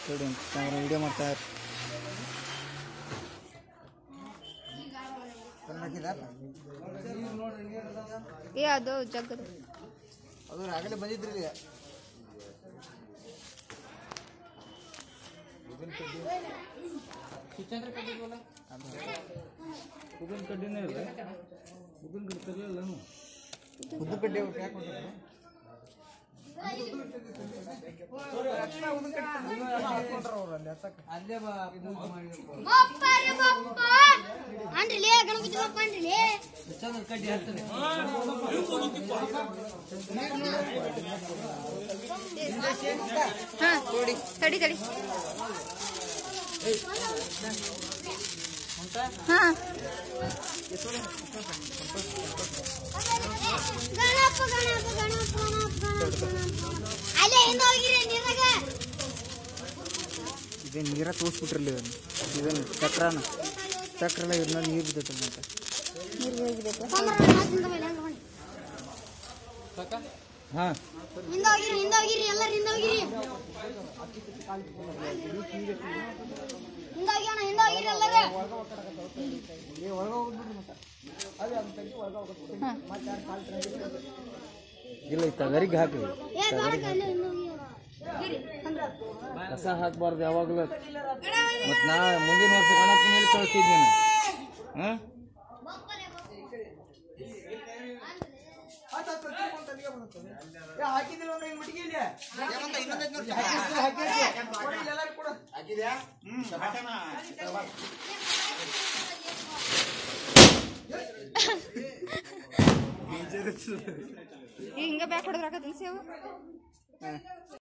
ನೋಡಿ camera video ಮಾಡ್ತಾರೆ ಏ ಅದು ಜಗ್ಗದು ಅದು ಆಗಲೇ ಬಂದಿದ್ರಿ ಈಗ ಉದ್ದಿನ ಕಡ್ಡಿನೇ ಇಲ್ಲ ಉದ್ದಿನ ಕಡ್ಡಿ ತರಲಿಲ್ಲ ಉದ್ದು ಕಡ್ಡಿ ಅವ್ರು ಯಾಕೆ ಕೊಟ್ಟಿದ್ರು? ಅಂದ್ರಿಲೇ ಗಣಪತಿ ಬಪ್ಪ ಅಂದ್ರಿಲೇ ಹಾ ತಡಿ ತಡಿ ಹಾ ಗಣಪ ಗಣಪ ಗಣಪ ಗಣಪ ಗಣಪ ಅಲ್ಲೇ ಹಿಂದೆ ಹೋಗಿರಿ ನೀರಾಗ ಇದೇ ನೀರ ತೋರಿಸ್ಬಿಟ್ರಲ್ಲ ಇದನ್ನು ಇದನ್ನು ಚಕ್ರನ ಚಕ್ರ ಎಲ್ಲ ಇದ್ರಲ್ಲಿ ನೀರು ಬಿದ್ದೈತೆ ಅಂತ ಸೋಮವಾರ ಮಾತಿಂದ ಮೇಲೆ ಹಂಗ ಬನ್ನಿ ಹಾಂ ಹಿಂದೆ ಹೋಗಿರಿ ಹಿಂದೆ ಹೋಗಿರಿ ಎಲ್ಲರೂ ಹಿಂದೆ ಹೋಗಿರಿ ಹಿಂದೆ ಹೋಗ್ಯೋಣ ಹಿಂದೆ ಹೋಗಿರಿ ಎಲ್ಲರೂ ಇಲ್ಲ ಈ ತಗರಿಗೆ ಹಾಕಿ ಏ ಬಾರಕ ಅಲ್ಲೇ ಹಿಂದೆ ಹೋಗಿ ಗಿರಿ ಅಂದ್ರ ಕಸ ಹಾಕ್ಬಾರ್ದು ಯಾವಾಗಲೂ ಮತ್ತು ನಾ ಮುಂದಿನ ವರ್ಷ ಗಣಪನ ಎಲ್ಲಿ ಕಳಿಸ್ತಿದ್ ನೀನು ಹಾಂ ಹಿಂಗ ಬ್ಯಾಕ್ ಹೊಡೆದ್ರಾಕತ್ತನ್ ಸೇವು